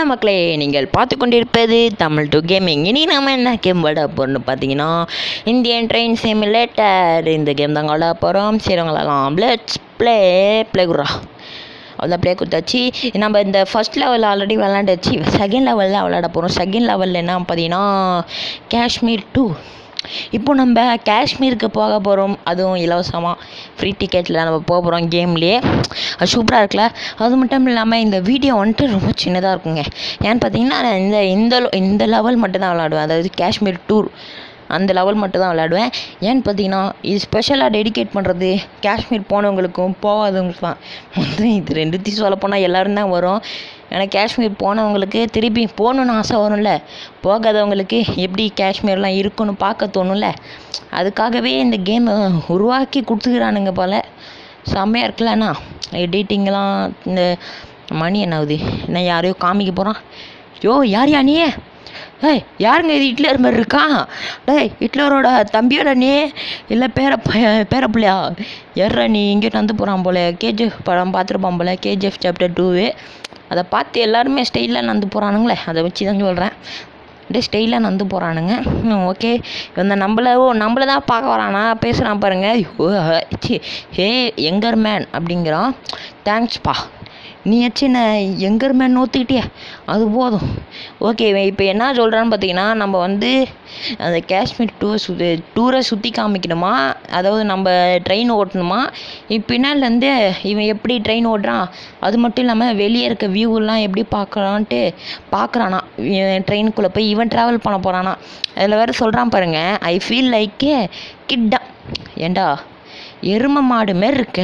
மக்களே நீங்கள் பார்த்து கொண்டிருப்பது தமிழ் டு கேமிங் இனி நம்ம என்ன கேம் விளாட போகிறோம்னு பார்த்தீங்கன்னா இந்தியன் ட்ரெயின் சிமுலேட்டர் இந்த கேம் தாங்க விளாட போகிறோம் சரி விளாடலாம் லெட்ஸ் ப்ளே ப்ளே குரா அவ்வளோ ப்ளே கொடுத்தாச்சு நம்ம இந்த ஃபர்ஸ்ட் லெவல் ஆல்ரெடி விளாண்டாச்சு செகண்ட் லெவலில் விளாட போகிறோம் செகண்ட் லெவலில் என்ன பார்த்தீங்கன்னா காஷ்மீர் டூ இப்போ நம்ம காஷ்மீருக்கு போக போகிறோம் அதுவும் இலவசமாக ஃப்ரீ டிக்கெட்டில் நம்ம போக போகிறோம் கேம்லேயே அது சூப்பராக இருக்குல்ல அது மட்டும் இல்லாமல் இந்த வீடியோ வந்துட்டு ரொம்ப சின்னதாக இருக்குங்க ஏன்னு பார்த்தீங்கன்னா நான் இந்த இந்த இந்த லெவல் மட்டும் தான் விளாடுவேன் அதாவது காஷ்மீர் டூர் அந்த லெவல் மட்டும் தான் விளாடுவேன் ஏன்னு பார்த்தீங்கன்னா இது ஸ்பெஷலாக டெடிகேட் பண்ணுறது காஷ்மீர் போனவங்களுக்கும் போகாதவங்களுக்கும் தான் மொத்தம் இது ரெண்டுத்தையும் சொல்ல போனால் எல்லோரும் தான் வரும் ஏன்னா காஷ்மீர் போனவங்களுக்கு திருப்பி போகணுன்னு ஆசை வரும்ல போகாதவங்களுக்கு எப்படி காஷ்மீர்லாம் இருக்குன்னு பார்க்க தோணும்ல அதுக்காகவே இந்த கேமை உருவாக்கி கொடுத்துக்கிறானுங்க போல் செம்மையாக இருக்குல்லண்ணா எடிட்டிங்லாம் இந்த மணி என்ன ஆகுது என்ன யாரையோ காமிக்க போகிறான் யோ யார் யா நீ ஏய் யாருங்க இது ஹிட்லர் மாதிரி இருக்கான் டேய் ஹிட்லரோட தம்பியோட நீ இல்லை பேர ப- பேர பிள்ளையா ஏறா நீ இங்கிட்ட வந்து போகிறான் போல கேஜிஎஃப் படம் பார்த்துருப்பான் போல கேஜிஎஃப் சாப்டர் டூவு அதை பார்த்து எல்லாருமே ஸ்டைலாக நடந்து போகிறானுங்களே அதை வச்சு தான் சொல்கிறேன் அப்படியே ஸ்டைலாக நடந்து போகிறானுங்க ஓகே இந்த நம்மள ஓ நம்மள தான் பார்க்க வரானா பேசுகிறான் பாருங்க ஓ சி ஹே எங்கர் மேன் அப்படிங்கிறான் தேங்க்ஸ்ப்பா நீ வச்சு நான் எங்கர் மேன் நோத்துக்கிட்டியா அது போதும் ஓகே இப்போ என்ன சொல்கிறான்னு பார்த்தீங்கன்னா நம்ம வந்து அந்த காஷ்மீர் டூர் சு டூரை சுற்றி காமிக்கணுமா அதாவது நம்ம ட்ரெயின் ஓட்டணுமா இப்போ பின்னாலேருந்து இவன் எப்படி ட்ரெயின் ஓட்டுறான் அது மட்டும் இல்லாமல் வெளியே இருக்க வியூவெல்லாம் எப்படி பார்க்கலான்ட்டு பார்க்குறானா ட்ரெயினுக்குள்ளே போய் இவன் ட்ராவல் பண்ண போகிறானா அதில் வேறு சொல்கிறான் பாருங்க ஐ ஃபீல் லைக்கே கிட்டா ஏண்டா எருமை மாடு மாரி இருக்க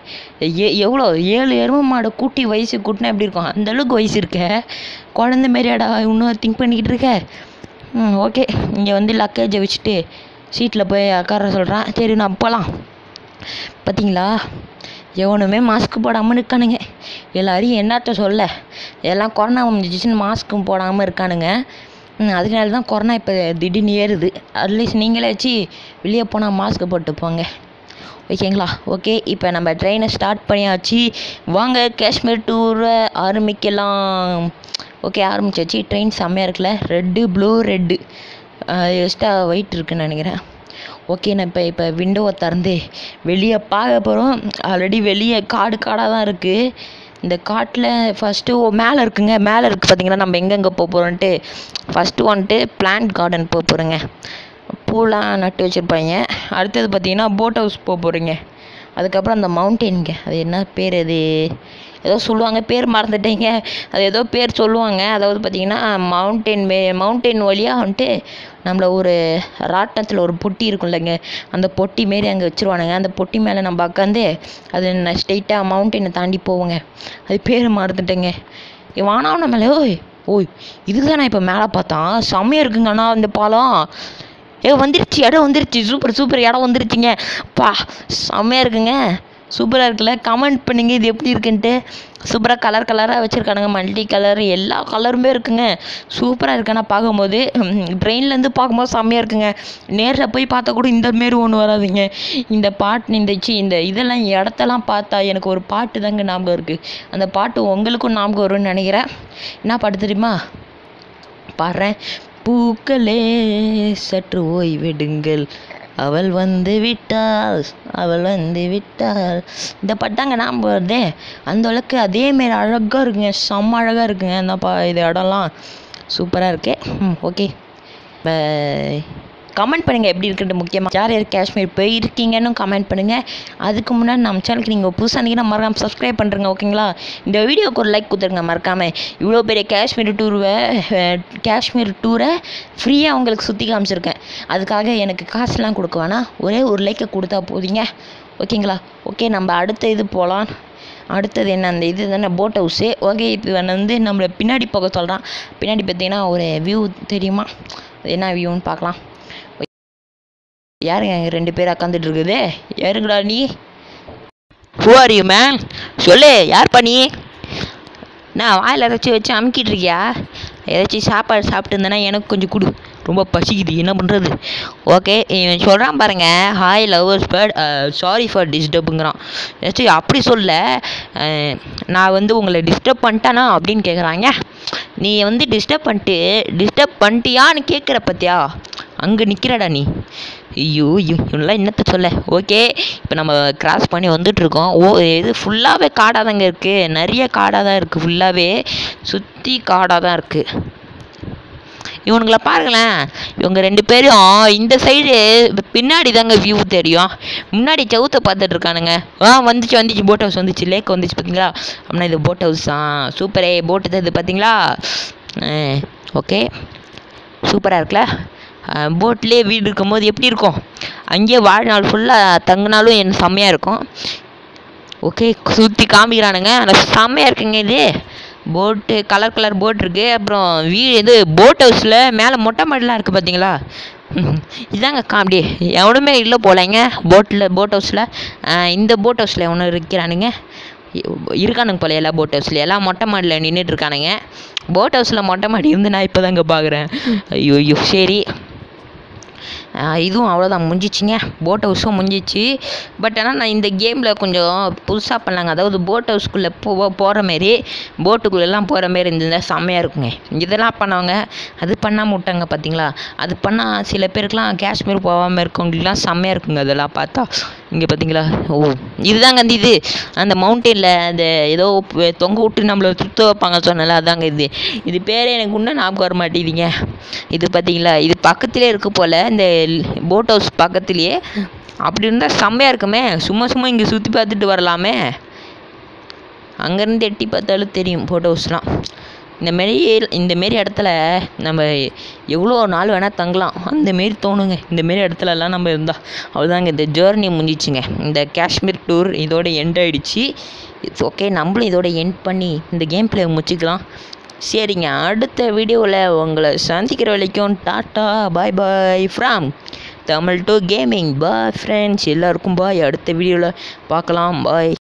எ எவ்வளோ ஏழு எருமை மாடு கூட்டி வயசு கூட்டினா எப்படி இருக்கும் அந்த அளவுக்கு வயசு இருக்க குழந்த மாரியாடா இன்னும் திங்க் பண்ணிக்கிட்டு இருக்க ம் ஓகே இங்கே வந்து லக்கேஜை வச்சுட்டு சீட்டில் போய் உட்கார சொல்கிறான் சரி நான் போகலாம் பார்த்தீங்களா எவனுமே மாஸ்க் போடாமல் இருக்கானுங்க எல்லாரையும் என்னத்த சொல்ல எல்லாம் கொரோனா வந்துச்சுன்னு மாஸ்க்கும் போடாமல் இருக்கானுங்க ம், அதனால தான் கொரோனா இப்போ திடீர்னு ஏறுது அட்லீஸ்ட் நீங்களே வச்சு வெளியே போனால் மாஸ்க் போட்டு போங்க ஓகேங்களா ஓகே இப்போ நம்ம ட்ரெயினை ஸ்டார்ட் பண்ணியாச்சு வாங்க காஷ்மீர் டூரை ஆரம்பிக்கலாம் ஓகே ஆரம்பிச்சாச்சு ட்ரெயின் செம்மையாக இருக்குல்ல red blue red extra white இருக்குன்னு நினைக்கிறேன் ஓகே நான் இப்போ இப்போ விண்டோவை திறந்து வெளியே பார்க்க போகிறோம் ஆல்ரெடி வெளியே காடு காடாக தான் இருக்குது இந்த காட்டில் ஃபஸ்ட்டு ஓ மேலே இருக்குங்க மேலே இருக்குது பார்த்தீங்கன்னா நம்ம எங்கெங்கே போக போகிறோன்ட்டு ஃபஸ்ட்டு வந்துட்டு பிளான்ட் கார்டன் போக போகிறோங்க பூலாம் நட்டு வச்சுருப்பாங்க அடுத்தது பார்த்தீங்கன்னா போட் ஹவுஸ் போக போகிறீங்க அதுக்கப்புறம் அந்த மவுண்டெயினுங்க அது என்ன பேர் அது ஏதோ சொல்லுவாங்க பேர் மறந்துட்டேங்க அது ஏதோ பேர் சொல்லுவாங்க அதாவது பார்த்தீங்கன்னா மவுண்டெயின் மே மவுண்டெயின் வழியாக வந்துட்டு நம்மள ஒரு ராட்டினத்தில் ஒரு பொட்டி இருக்கும்லங்க அந்த பொட்டி மாரி அங்கே வச்சுருவானுங்க அந்த பொட்டி மேலே நம்ம உட்காந்து அது ஸ்ட்ரெயிட்டாக மவுண்டெயினை தாண்டி போவோங்க அது பேர் மறந்துட்டேங்க வானாவன மேலே ஓய் ஓய் இதுக்கு தான் நான் இப்போ மேலே பார்த்தான் செம்மையாக இருக்குங்க அண்ணா இந்த பாலம் ஏ வந்துருச்சு இடம் வந்துருச்சு சூப்பர் சூப்பர் இடம் வந்துருச்சுங்க பா செம்மையாக இருக்குங்க சூப்பராக இருக்குல்ல கமெண்ட் பண்ணுங்க இது எப்படி இருக்குன்ட்டு சூப்பராக கலர் கலராக வச்சுருக்கானுங்க மல்டி கலர் எல்லா கலருமே இருக்குங்க சூப்பராக இருக்குண்ணா பார்க்கும்போது ட்ரெயின்லேருந்து பார்க்கும்போது செம்மையாக இருக்குங்க நேரில் போய் பார்த்தா கூட இந்த மாரி ஒன்று வராதுங்க இந்த பாட்டு இந்த சி இந்த இதெல்லாம் இடத்தெல்லாம் பார்த்தா எனக்கு ஒரு பாட்டு தாங்க ஞாபகம் இருக்குது அந்த பாட்டு உங்களுக்கும் ஞாபகம் வரும்னு நினைக்கிறேன் என்ன பாட்டு தெரியுமா பாடுறேன் பூக்களே சற்று ஓய்வெடுங்கள் அவள் வந்து விட்டாள் அவள் வந்து விட்டாள் இந்த பட்டாங்க நாம் வருதே அந்த அளவுக்கு அதேமாரி அழகாக இருக்குங்க செம்ம அழகாக இருக்குங்க இந்த பா இது இடம்லாம் சூப்பராக இருக்கு ம் ஓகே கமெண்ட் பண்ணுங்கள் எப்படி இருக்குன்ட்டு முக்கியமாக யார் யார் காஷ்மீர் போயிருக்கீங்கன்னு கமெண்ட் பண்ணுங்கள் அதுக்கு முன்னாடி நம்ம சேனலுக்கு நீங்கள் புதுசாக இருந்தீங்கன்னா மறக்காமல் சப்ஸ்கிரைப் பண்ணுறங்க ஓகேங்களா இந்த வீடியோக்கு ஒரு லைக் கொடுத்துருங்க மறக்காமல் இவ்வளோ பெரிய காஷ்மீர் டூரை காஷ்மீர் டூரை ஃப்ரீயாக உங்களுக்கு சுற்றி காமிச்சிருக்கேன் அதுக்காக எனக்கு காசுலாம் கொடுக்க வேணாம் ஒரே ஒரு லைக்கை கொடுத்தா போதுங்க ஓகேங்களா ஓகே நம்ம அடுத்த இது போகலாம் அடுத்தது என்ன அந்த இது தானே போட் ஹவுஸு ஓகே இப்போ இவன் வந்து நம்மளை பின்னாடி போக சொல்கிறான் பின்னாடி பார்த்தீங்கன்னா ஒரு வியூ தெரியுமா அது என்ன வியூன்னு பார்க்கலாம் யாருங்க இங்க ரெண்டு பேர் உட்காந்துட்டு இருக்குது யாருங்கடா நீ ஹூ ஆர் யூ மேன் சொல்லு யார் பண்ணி நான் வாயில் ஏதாச்சும் வச்சு அமுக்கிட்டு இருக்கியா ஏதாச்சும் சாப்பாடு சாப்பிட்டு இருந்தேன்னா எனக்கு கொஞ்சம் கொடு ரொம்ப பசிக்குது என்ன பண்ணுறது ஓகே இவன் சொல்கிறான் பாருங்க hi lovers but sorry for டிஸ்டர்புங்கிறான் ஏச்சு அப்படி சொல்ல அஹ், நான் வந்து உங்களை டிஸ்டர்ப் பண்ணிட்டேனா அப்படின்னு கேட்குறாங்க நீ வந்து டிஸ்டர்ப் பண்ணிட்டு டிஸ்டர்ப் பண்ணிட்டியான்னு கேட்குற பத்தியா அங்கே நிற்கிறடா நீ ஐயோ ஐயோ இவனெல்லாம் என்னத்த சொல்ல ஓகே இப்போ நம்ம கிராஸ் பண்ணி வந்துட்ருக்கோம் ஓ இது ஃபுல்லாகவே காடாக தாங்க இருக்குது நிறைய காடாக தான் இருக்குது ஃபுல்லாகவே சுற்றி காடாக தான் இருக்குது இவனுங்கள பாருங்களேன் இவங்க ரெண்டு பேரும் இந்த சைடு பின்னாடி தாங்க வியூ தெரியும் முன்னாடி சவுத்தை பார்த்துட்டு இருக்கானுங்க ஆ வந்துச்சு வந்துச்சு போட் ஹவுஸ் வந்துச்சு லேக் வந்துச்சு பார்த்தீங்களா அப்படின்னா இது போட் ஹவுஸ் தான் சூப்பரே போட்டு தான் இது பார்த்தீங்களா ஓகே சூப்பராக இருக்குல்ல போட்லேயே வீடு இருக்கும்போது எப்படி இருக்கும் அங்கேயே வாழ்நாள் ஃபுல்லாக தங்கினாலும் எனக்கு செம்மையாக இருக்கும் ஓகே சுற்றி காமிக்கிறானுங்க ஆனால் செம்மையாக இருக்குங்க இது போட்டு கலர் கலர் போட் இருக்குது அப்புறம் வீடு இது போட் ஹவுஸில் மேலே மொட்டை மாடிலாம் இருக்குது பார்த்தீங்களா இதாங்க காமெடி எவனுமே இல்லை போலங்க போட்டில் போட் ஹவுஸில் இந்த போட் ஹவுஸில் எவனும் இருக்கிறானுங்க இருக்கானுங்க போல எல்லா போட் ஹவுஸில் எல்லாம் மொட்டை மாடியில் நின்றுட்டு இருக்கானுங்க போட் ஹவுஸில் மொட்டை மாடி இருந்து நான் இப்போ தாங்க பார்க்குறேன் ஐயோ ஐயோ சரி ஆஹ் இதுவும் அவ்வளோதான் முடிஞ்சிச்சிங்க போட் ஹவுஸும் முடிஞ்சிச்சு பட் ஆனால் நான் இந்த கேமில் கொஞ்சம் புதுசாக பண்ணாங்க அதாவது போட் ஹவுஸ்க்குள்ளே போ போகிற மாரி போட்டுக்குள்ளெல்லாம் போகிற மாரி இருந்ததுன்னா செம்மையாக இருக்குங்க இதெல்லாம் பண்ணவங்க அது பண்ணாமல் விட்டாங்க பார்த்தீங்களா அது பண்ணால் சில பேருக்குலாம் காஷ்மீர் போகாமல் இருக்கவங்களுக்குலாம் செம்மையாக இருக்குங்க அதெல்லாம் பார்த்தா இங்கே பார்த்தீங்களா ஓ இதுதாங்க அந்த இது அந்த மவுண்டெயினில் அந்த ஏதோ ப- தொங்க விட்டு நம்மளை சுத்த வைப்பாங்க சொன்னல அதாங்க இது இது பேரே எனக்கு இன்னும் ஞாபகம் வர மாட்டேங்குதுங்க இது பார்த்தீங்களா இது பக்கத்துலேயே இருக்கு போல் இந்த போட் ஹவுஸ் பக்கத்துலேயே அப்படி இருந்தால் செம்மையாக இருக்குமே சும்மா சும்மா இங்கே சுற்றி பார்த்துட்டு வரலாமே அங்கேருந்து எட்டி பார்த்தாலும் தெரியும் போட் ஹவுஸ்லாம் இந்தமாரி இந்தமாரி இடத்துல நம்ம எவ்வளோ நாள் வேணால் தங்கலாம் அந்தமாரி தோணுங்க இந்தமாரி இடத்துலலாம் நம்ம இருந்தால் அவ்வளோதாங்க இந்த ஜேர்னி முடிஞ்சிச்சுங்க இந்த காஷ்மீர் டூர் இதோட எண்ட் ஆயிடுச்சு இட்ஸ் ஓகே நம்மளும் இதோட எண்ட் பண்ணி இந்த கேம் பிளே முடிச்சுக்கலாம் சரிங்க அடுத்த வீடியோவில் உங்களை சந்திக்கிற வரைக்கும் tata bye bye from Tamil to gaming boy friends எல்லாருக்கும் பாய் அடுத்த வீடியோவில் பார்க்கலாம் பாய்